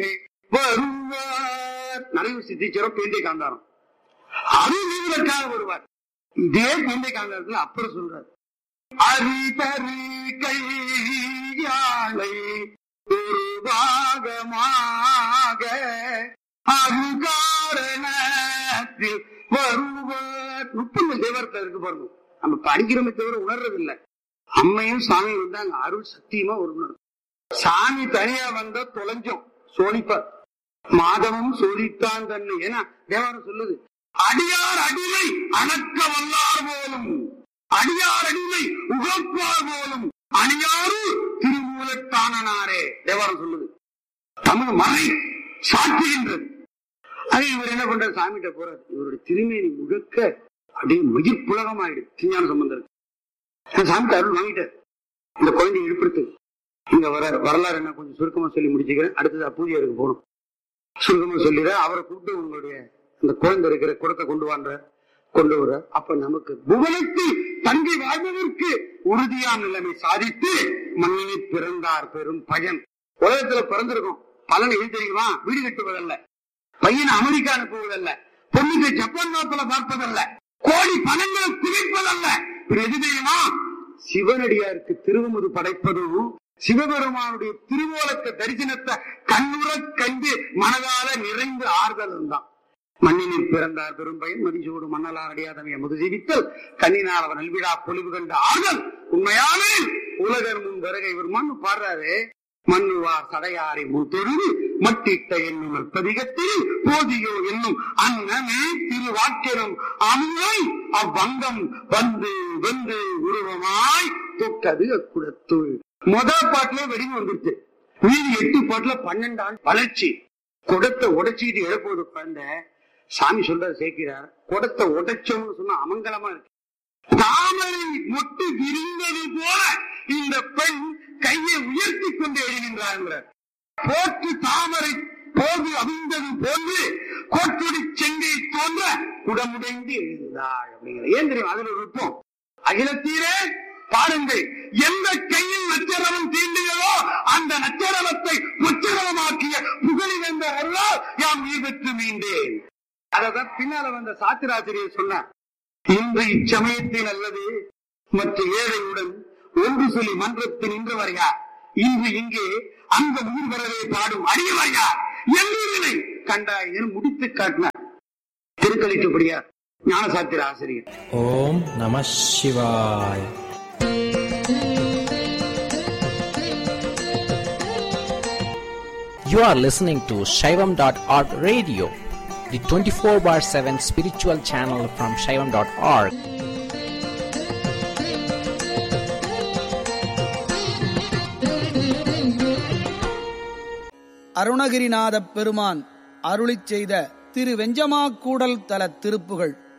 இங்கே வருவார் நிறைய சித்திச்சரம் பேண்டை காந்தாரம் அறிவுக்காக வருவார் இதே பேண்டை காந்தாரத்துல அப்புறம் சொல்றார் அறிதறி கையாளை ஒரு பாகமாக அருகாரணத்தில் வருவார் முப்பது தேவரத்தை இருக்கு பாருங்க நம்ம படிக்கிறோமே தவிர உணர்றது இல்ல அம்மையும் சாமி வந்தாங்க அருள் சத்தியமா ஒரு உணர்வு சாமி தனியா வந்தா தொலைஞ்சோம் சோழிப்பார் மாதவம் சோழித்தான் தன்னு ஏன்னா தேவாரம் சொல்லுது அடியார் அடிமை அணக்க வல்லார் போலும் அடியார் அடிமை உகப்பார் போலும் அணியாரு திருமூலத்தானனாரே தேவாரம் சொல்லுது தமிழ் மறை சாட்சிகின்றது அது இவர் என்ன பண்றாரு சாமிகிட்ட போறாரு இவருடைய திருமேனி முழுக்க அப்படியே மயிர் புலகமாயிடு திருஞான சம்பந்தர் சாமிகிட்ட அருள் வாங்கிட்டார் இந்த குழந்தையை எழுப்புறது இங்க வர வரலாறு என்ன கொஞ்சம் சுருக்கமா சொல்லி முடிச்சுக்கிறேன் அடுத்தது பூஜையருக்கு போகணும் சுருக்கமா சொல்லிட அவரை கூப்பிட்டு உங்களுடைய அந்த குழந்தை இருக்கிற குடத்தை கொண்டு வாங்க கொண்டு வர அப்ப நமக்கு புவனத்தில் தங்கி வாழ்வதற்கு உறுதியான நிலைமை சாதித்து மண்ணில் பிறந்தார் பெரும் பயன் உலகத்துல பிறந்திருக்கும் பலன் எது தெரியுமா வீடு கட்டுவதல்ல பையனை அமெரிக்கா அனுப்புவதல்ல பொண்ணுக்கு ஜப்பான் நாட்டுல பார்ப்பதல்ல கோடி பணங்களை குவிப்பதல்ல பிற எது தெரியுமா சிவனடியாருக்கு திருவமுது படைப்பதும் சிவபெருமானுடைய திருவோலத்த தரிசனத்தை கண்ணுற கண்டு மனதால நிறைந்து ஆறுதல் தான் மண்ணினில் பிறந்தார் பெரும் பயன் மதிசோடு மன்னலார் அடியாதமைய முதுஜீவித்தல் கண்ணினால் அவர் நல்விழா பொலிவு கண்ட ஆறுதல் உண்மையானே உலகர் முன் வருகை இவர் மண் பாடுறாரு மண்ணுவார் சடையாரை முன்தொழுது மட்டிட்ட என்னும் பதிகத்தில் போதியோ என்னும் அன்னமே திருவாக்கிரம் அம்மை அவ்வங்கம் வந்து வந்து உருவமாய் தொட்டது அக்குடத்துள் முதல் பாட்டுல வெடிவு வந்துருச்சு மீதி எட்டு பாட்டுல பன்னெண்டு ஆண்டு வளர்ச்சி குடத்தை உடைச்சிட்டு இழப்போது குழந்தை சாமி சொல்றாரு சேர்க்கிறார் குடத்தை உடைச்சோம்னு சொன்னா அமங்கலமா இருக்கு தாமரை மொட்டு விரிந்தது போல இந்த பெண் கையை உயர்த்தி கொண்டு எழுகின்றார் போற்று தாமரை போது அவிழ்ந்தது போன்று கோட்டுடி செங்கை தோன்ற குடமுடைந்து எழுந்தாள் அப்படிங்கிற ஏன் தெரியும் அதுல ஒரு நுட்பம் அகிலத்தீரே பாருங்கள் எந்த கையில் நச்சரவம் தீண்டுகிறதோ அந்த நச்சரவத்தை உச்சரவமாக்கிய புகழிழந்த அருளால் யாம் உயிர் பெற்று மீண்டேன் அததான் பின்னால வந்த சாத்திராசிரியர் சொன்னார் இன்று இச்சமயத்தில் அல்லது மற்ற ஏழையுடன் ஒன்று சொல்லி மன்றத்தில் நின்றவரையா இன்று இங்கே அந்த உயிர் வரவே பாடும் அடியவரையா எல்லோருமே கண்டாய் என முடித்து காட்டினார் திருக்கலிட்டுபடியா ஞானசாத்திர ஆசிரியர் ஓம் நம சிவாய் You are listening to Shaivam.org radio, the 24 bar 7 spiritual channel from Shaivam.org. அருணகிரிநாதப் பெருமான் அருளிச் செய்த திரு வெஞ்சமாக்கூடல் தல திருப்புகள்